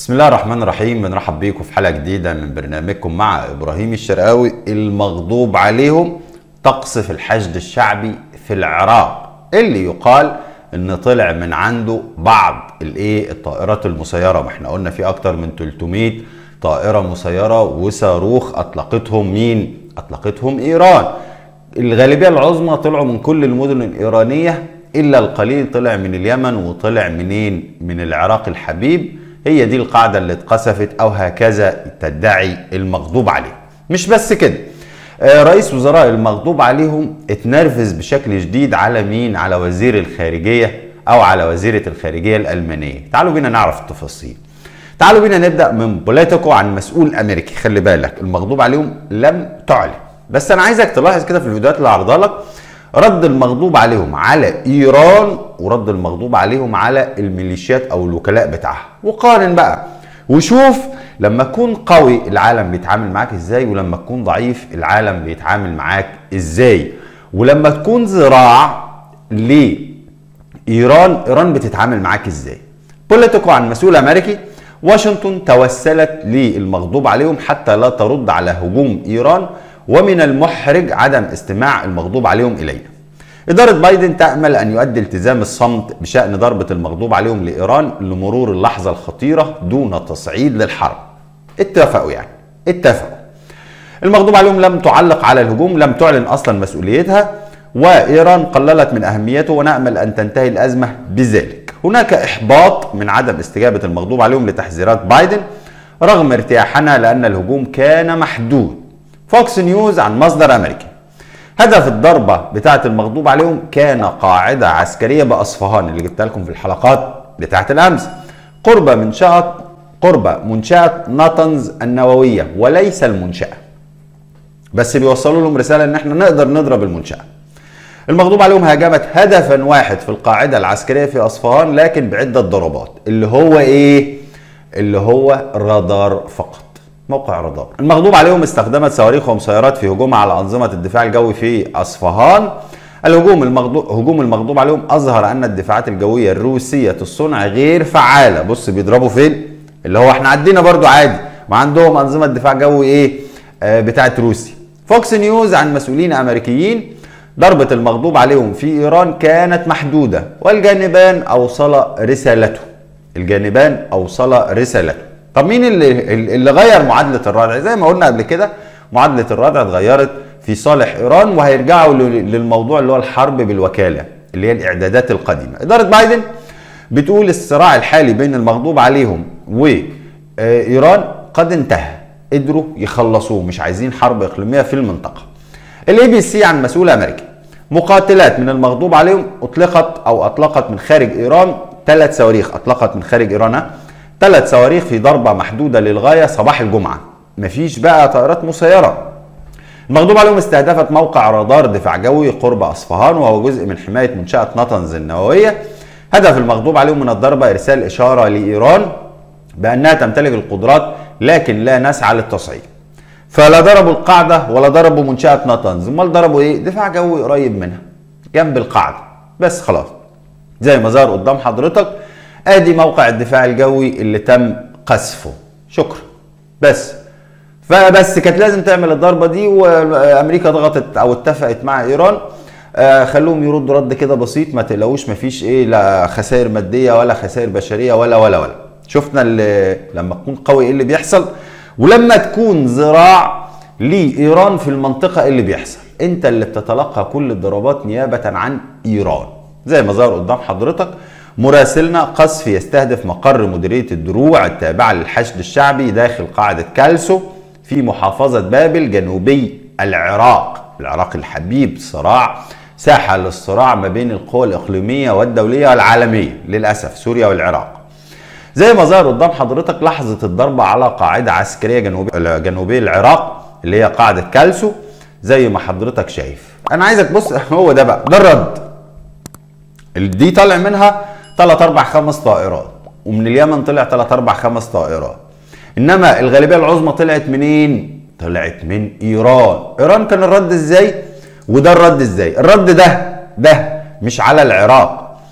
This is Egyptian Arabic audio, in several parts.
بسم الله الرحمن الرحيم بنرحب بيكم في حلقه جديده من برنامجكم مع ابراهيم الشرقاوي المغضوب عليهم تقصف الحشد الشعبي في العراق اللي يقال ان طلع من عنده بعض الايه الطائرات المسيره ما احنا قلنا في اكتر من 300 طائره مسيره وصاروخ اطلقتهم مين اطلقتهم ايران الغالبيه العظمى طلعوا من كل المدن الايرانيه الا القليل طلع من اليمن وطلع منين من العراق الحبيب هي دي القاعده اللي اتقصفت او هكذا تدعي المغضوب عليه مش بس كده آه، رئيس وزراء المغضوب عليهم اتنرفز بشكل شديد على مين على وزير الخارجيه او على وزيره الخارجيه الالمانيه تعالوا بينا نعرف التفاصيل تعالوا بينا نبدا من بوليتيكو عن مسؤول امريكي خلي بالك المغضوب عليهم لم تعلن بس انا عايزك تلاحظ كده في الفيديوهات اللي هعرضها لك رد المغضوب عليهم على ايران ورد المغضوب عليهم على الميليشيات او الوكلاء بتاعها وقارن بقى وشوف لما تكون قوي العالم بيتعامل معاك ازاي ولما تكون ضعيف العالم بيتعامل معاك ازاي ولما تكون ذراع لايران ايران بتتعامل معاك ازاي بوليتيكو عن مسؤول امريكي واشنطن توسلت للمغضوب عليهم حتى لا ترد على هجوم ايران ومن المحرج عدم استماع المغضوب عليهم الينا إدارة بايدن تأمل أن يؤدي التزام الصمت بشأن ضربة المغضوب عليهم لإيران لمرور اللحظة الخطيرة دون تصعيد للحرب اتفقوا يعني اتفقوا المغضوب عليهم لم تعلق على الهجوم لم تعلن أصلا مسؤوليتها وإيران قللت من أهميته ونأمل أن تنتهي الأزمة بذلك هناك إحباط من عدم استجابة المغضوب عليهم لتحذيرات بايدن رغم ارتياحنا لأن الهجوم كان محدود فوكس نيوز عن مصدر أمريكي هدف الضربة بتاعة المغضوب عليهم كان قاعدة عسكرية بأصفهان اللي جبتها لكم في الحلقات بتاعة الأمس قرب منشأة قرب منشأة ناتنز النووية وليس المنشأة بس بيوصلوا لهم رسالة إن إحنا نقدر نضرب المنشأة المغضوب عليهم هاجمت هدفا واحد في القاعدة العسكرية في أصفهان لكن بعدة ضربات اللي هو إيه؟ اللي هو رادار فقط موقع رادار المغضوب عليهم استخدمت صواريخ ومسيرات في هجومها على أنظمة الدفاع الجوي في أصفهان الهجوم المغضوب هجوم المغضوب عليهم أظهر أن الدفاعات الجوية الروسية الصنع غير فعالة بص بيضربوا فين اللي هو احنا عدينا برضو عادي وعندهم أنظمة دفاع جوي إيه آه بتاعت روسيا فوكس نيوز عن مسؤولين أمريكيين ضربة المغضوب عليهم في إيران كانت محدودة والجانبان أوصل رسالته الجانبان أوصل رسالته طب مين اللي اللي غير معادله الردع زي ما قلنا قبل كده معادله الردع اتغيرت في صالح ايران وهيرجعوا للموضوع اللي هو الحرب بالوكاله اللي هي الاعدادات القديمه اداره بايدن بتقول الصراع الحالي بين المغضوب عليهم وايران قد انتهى قدروا يخلصوه مش عايزين حرب اقليميه في المنطقه الاي بي سي عن مسؤول امريكي مقاتلات من المغضوب عليهم اطلقت او اطلقت من خارج ايران ثلاث صواريخ اطلقت من خارج ايران ثلاث صواريخ في ضربة محدودة للغاية صباح الجمعة مفيش بقى طائرات مسيرة المغضوب عليهم استهدفت موقع رادار دفاع جوي قرب أصفهان وهو جزء من حماية منشأة نطنز النووية هدف المغضوب عليهم من الضربة إرسال إشارة لإيران بأنها تمتلك القدرات لكن لا نسعى للتصعيد فلا ضربوا القاعدة ولا ضربوا منشأة نطنز امال ضربوا ايه دفاع جوي قريب منها جنب القاعدة بس خلاص زي ما ظهر قدام حضرتك ادي موقع الدفاع الجوي اللي تم قذفه شكرا بس فبس كانت لازم تعمل الضربه دي وامريكا ضغطت او اتفقت مع ايران آه خلوهم يردوا رد كده بسيط ما تقلقوش ما فيش ايه لا خسائر ماديه ولا خسائر بشريه ولا ولا ولا شفنا اللي لما تكون قوي ايه اللي بيحصل ولما تكون ذراع لايران في المنطقه ايه اللي بيحصل انت اللي بتتلقى كل الضربات نيابه عن ايران زي ما ظهر قدام حضرتك مراسلنا قصف يستهدف مقر مديرية الدروع التابعة للحشد الشعبي داخل قاعدة كالسو في محافظة بابل جنوبي العراق العراق الحبيب صراع ساحة للصراع ما بين القوى الإقليمية والدولية والعالمية للأسف سوريا والعراق زي ما ظهر قدام حضرتك لحظة الضربة على قاعدة عسكرية جنوبي جنوبي العراق اللي هي قاعدة كالسو زي ما حضرتك شايف أنا عايزك بص هو ده بقى ده الرد دي طالع منها 3 4 5 طائرات ومن اليمن طلع 3 4 5 طائرات انما الغالبيه العظمى طلعت منين طلعت من ايران ايران كان الرد ازاي وده الرد ازاي الرد ده ده مش على العراق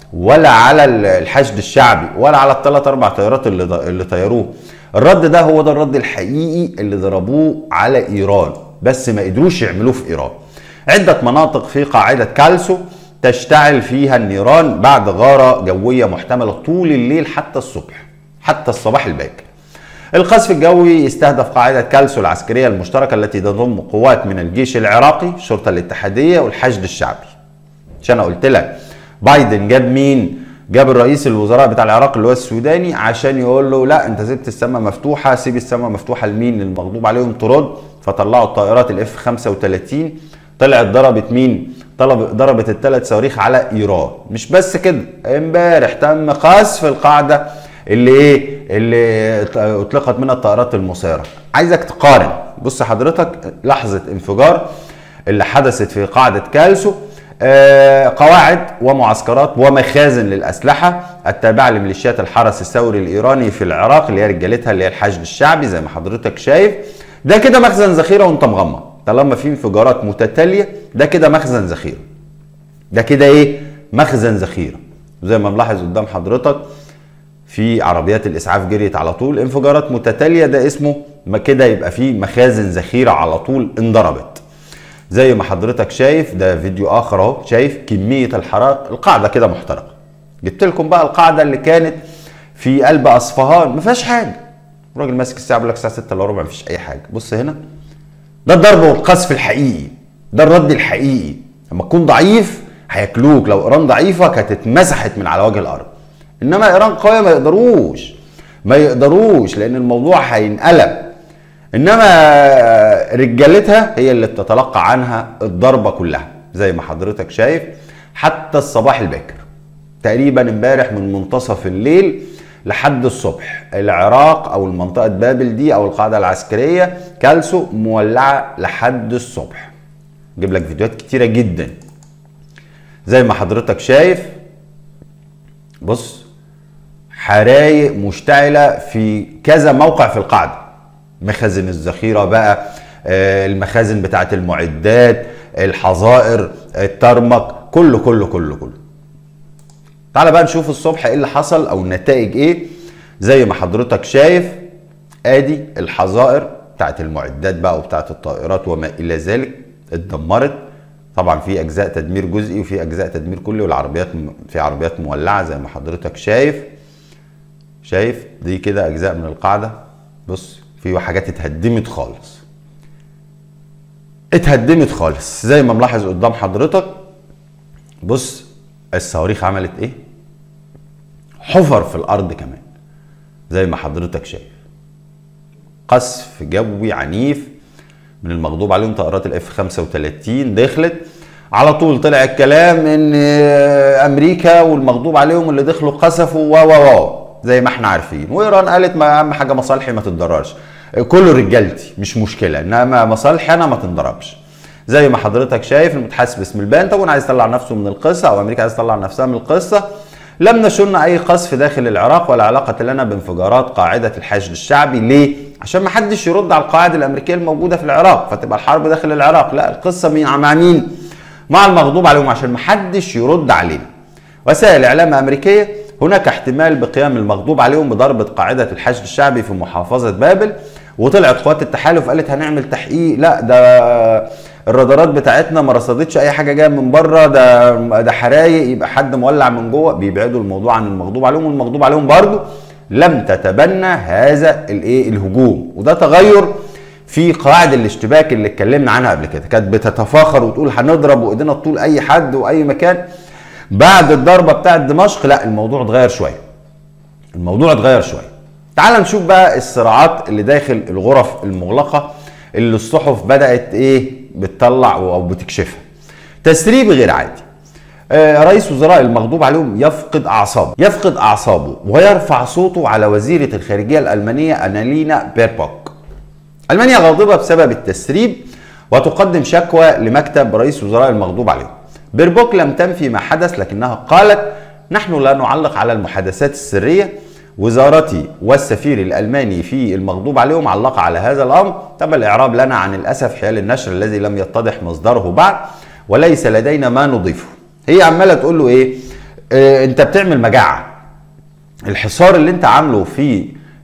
ولا على الحشد الشعبي ولا على الثلاث اربع طيارات اللي اللي طيروه الرد ده هو ده الرد الحقيقي اللي ضربوه على ايران بس ما قدروش يعملوه في ايران عده مناطق في قاعده كالسو تشتعل فيها النيران بعد غاره جويه محتمله طول الليل حتى الصبح حتى الصباح الباكر القذف الجوي استهدف قاعدة كالسو العسكرية المشتركة التي تضم قوات من الجيش العراقي الشرطة الاتحادية والحشد الشعبي عشان أنا قلت لك بايدن جاب مين جاب الرئيس الوزراء بتاع العراق اللي هو السوداني عشان يقول له لا انت سبت السماء مفتوحه سيب السماء مفتوحه لمين للمغضوب عليهم ترد فطلعوا الطائرات الاف 35 طلعت ضربت مين طلب ضربت الثلاث صواريخ على ايران مش بس كده امبارح تم قذف القاعده اللي ايه اللي اطلقت منها الطائرات المسيره عايزك تقارن بص حضرتك لحظه انفجار اللي حدثت في قاعده كالسو آه قواعد ومعسكرات ومخازن للاسلحه التابعه لميليشيات الحرس الثوري الايراني في العراق اللي هي رجالتها اللي هي الحشد الشعبي زي ما حضرتك شايف ده كده مخزن ذخيره وانت مغمض طالما في انفجارات متتاليه ده كده مخزن ذخيره ده كده ايه مخزن ذخيره زي ما ملاحظ قدام حضرتك في عربيات الاسعاف جريت على طول انفجارات متتاليه ده اسمه ما كده يبقى في مخازن ذخيره على طول انضربت زي ما حضرتك شايف ده فيديو اخر اهو شايف كميه الحرائق القاعده كده محترقه جبت لكم بقى القاعده اللي كانت في قلب اصفهان ما فيهاش حاجه الراجل ماسك الساعه بيقول لك الساعه 6 الا ربع ما فيش اي حاجه بص هنا ده الضرب والقذف الحقيقي ده الرد الحقيقي لما تكون ضعيف هياكلوك لو ايران ضعيفه كانت اتمسحت من على وجه الارض انما ايران قويه ما يقدروش ما يقدروش لان الموضوع هينقلب انما رجالتها هي اللي بتتلقى عنها الضربه كلها زي ما حضرتك شايف حتى الصباح الباكر تقريبا امبارح من منتصف الليل لحد الصبح العراق او المنطقه بابل دي او القاعده العسكريه كالسو مولعه لحد الصبح اجيب لك فيديوهات كتيره جدا زي ما حضرتك شايف بص حرايق مشتعله في كذا موقع في القاعده مخازن الذخيره بقى المخازن بتاعه المعدات الحظائر الترمك كله كله كله كله تعال بقى نشوف الصبح ايه اللي حصل او النتائج ايه زي ما حضرتك شايف ادي الحظائر بتاعت المعدات بقى وبتاعت الطائرات وما الى ذلك اتدمرت طبعا في اجزاء تدمير جزئي وفي اجزاء تدمير كلي والعربيات في عربيات مولعه زي ما حضرتك شايف شايف دي كده اجزاء من القاعده بص في حاجات اتهدمت خالص اتهدمت خالص زي ما ملاحظ قدام حضرتك بص الصواريخ عملت ايه حفر في الارض كمان زي ما حضرتك شايف قصف جوي عنيف من المغضوب عليهم طائرات الاف 35 دخلت على طول طلع الكلام ان امريكا والمغضوب عليهم اللي دخلوا قصفوا و و و زي ما احنا عارفين وايران قالت ما اهم حاجه مصالحي ما تتضررش كله رجالتي مش مشكله انما مصالحي انا ما تنضربش زي ما حضرتك شايف المتحاسب اسم البنتاجون عايز يطلع نفسه من القصه او امريكا عايز تطلع نفسها من القصه لم نشن اي قذف داخل العراق ولا علاقه لنا بانفجارات قاعده الحشد الشعبي ليه؟ عشان ما حدش يرد على القواعد الامريكيه الموجوده في العراق فتبقى الحرب داخل العراق لا القصه مين مع مين؟ مع المغضوب عليهم عشان ما حدش يرد علينا وسائل اعلام امريكيه هناك احتمال بقيام المغضوب عليهم بضربه قاعده الحشد الشعبي في محافظه بابل وطلعت قوات التحالف قالت هنعمل تحقيق لا ده الرادارات بتاعتنا ما رصدتش اي حاجه جايه من بره ده ده حرايق يبقى حد مولع من جوه بيبعدوا الموضوع عن المغضوب عليهم والمغضوب عليهم برضه لم تتبنى هذا الايه الهجوم وده تغير في قواعد الاشتباك اللي اتكلمنا عنها قبل كده كانت بتتفاخر وتقول هنضرب وايدينا طول اي حد واي مكان بعد الضربه بتاعت دمشق لا الموضوع اتغير شويه الموضوع اتغير شويه تعال نشوف بقى الصراعات اللي داخل الغرف المغلقه اللي الصحف بدات ايه بتطلع او بتكشفها تسريب غير عادي آه رئيس وزراء المغضوب عليهم يفقد اعصابه يفقد اعصابه ويرفع صوته على وزيره الخارجيه الالمانيه انالينا بيربوك المانيا غاضبه بسبب التسريب وتقدم شكوى لمكتب رئيس وزراء المغضوب عليهم بيربوك لم تنفي ما حدث لكنها قالت نحن لا نعلق على المحادثات السريه وزارتي والسفير الالماني في المغضوب عليهم علق على هذا الامر تم الاعراب لنا عن الاسف حيال النشر الذي لم يتضح مصدره بعد وليس لدينا ما نضيفه هي عماله تقول له ايه آه انت بتعمل مجاعه الحصار اللي انت عامله في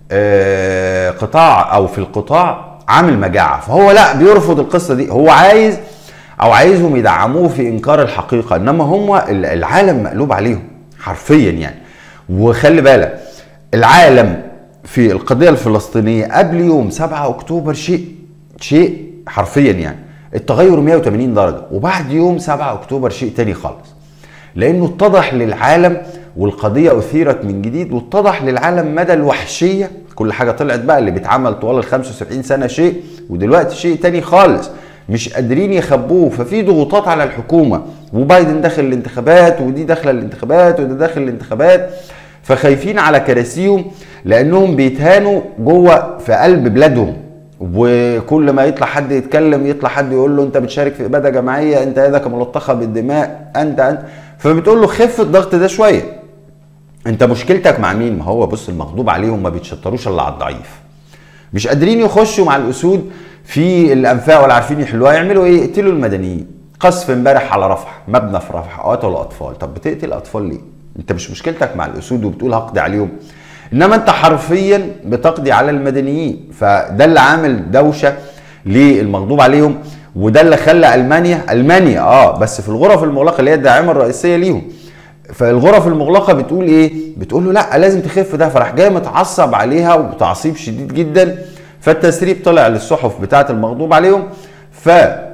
آه قطاع او في القطاع عامل مجاعه فهو لا بيرفض القصه دي هو عايز او عايزهم يدعموه في انكار الحقيقه انما هم العالم مقلوب عليهم حرفيا يعني وخلي بالك العالم في القضيه الفلسطينيه قبل يوم 7 اكتوبر شيء شيء حرفيا يعني التغير 180 درجه وبعد يوم 7 اكتوبر شيء تاني خالص لانه اتضح للعالم والقضيه اثيرت من جديد واتضح للعالم مدى الوحشيه كل حاجه طلعت بقى اللي بيتعمل طوال ال 75 سنه شيء ودلوقتي شيء تاني خالص مش قادرين يخبوه ففي ضغوطات على الحكومه وبايدن داخل الانتخابات ودي داخله الانتخابات وده داخل الانتخابات فخايفين على كراسيهم لانهم بيتهانوا جوه في قلب بلادهم وكل ما يطلع حد يتكلم يطلع حد يقول له انت بتشارك في اباده جماعيه انت يدك ملطخه بالدماء انت انت فبتقول له خف الضغط ده شويه انت مشكلتك مع مين ما هو بص المغضوب عليهم ما بيتشطروش الا على الضعيف مش قادرين يخشوا مع الاسود في الانفاق ولا عارفين يحلوها يعملوا ايه يقتلوا المدنيين قصف امبارح على رفح مبنى في رفح قتلوا اطفال طب بتقتل اطفال ليه انت مش مشكلتك مع الاسود وبتقول هقضي عليهم انما انت حرفيا بتقضي على المدنيين فده اللي عامل دوشه للمغضوب عليهم وده اللي خلى المانيا المانيا اه بس في الغرف المغلقه اللي هي الداعمه الرئيسيه ليهم فالغرف المغلقه بتقول ايه بتقول له لا لازم تخف ده فراح جاي متعصب عليها وبتعصيب شديد جدا فالتسريب طلع للصحف بتاعه المغضوب عليهم ف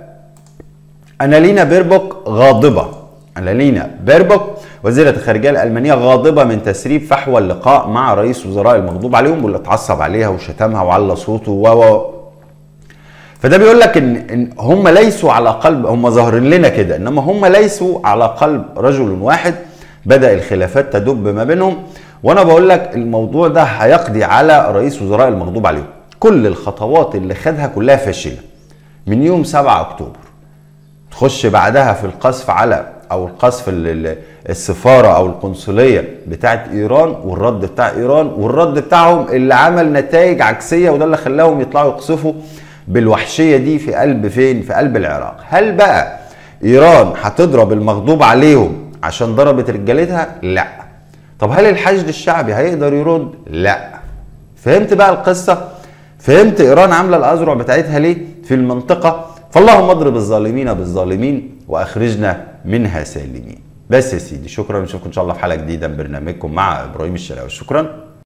أنالينا بيربوك غاضبة أنالينا بيربوك وزيرة الخارجية الألمانية غاضبة من تسريب فحوى اللقاء مع رئيس وزراء المغضوب عليهم واللي اتعصب عليها وشتمها وعلى صوته و فده بيقول لك ان ان هم ليسوا على قلب هم ظاهرين لنا كده انما هم ليسوا على قلب رجل واحد بدا الخلافات تدب ما بينهم وانا بقول لك الموضوع ده هيقضي على رئيس وزراء المغضوب عليهم كل الخطوات اللي خدها كلها فاشله من يوم 7 اكتوبر تخش بعدها في القذف على او القذف السفاره او القنصليه بتاعت ايران والرد بتاع ايران والرد بتاعهم اللي عمل نتائج عكسيه وده اللي خلاهم يطلعوا يقصفوا بالوحشيه دي في قلب فين؟ في قلب العراق. هل بقى ايران هتضرب المغضوب عليهم عشان ضربت رجالتها؟ لا. طب هل الحشد الشعبي هيقدر يرد؟ لا. فهمت بقى القصه؟ فهمت ايران عامله الاذرع بتاعتها ليه في المنطقه؟ فاللهم اضرب الظالمين بالظالمين واخرجنا منها سالمين. بس يا سيدي شكرا نشوفكم ان شاء الله في حلقه جديده من برنامجكم مع ابراهيم الشراوي شكرا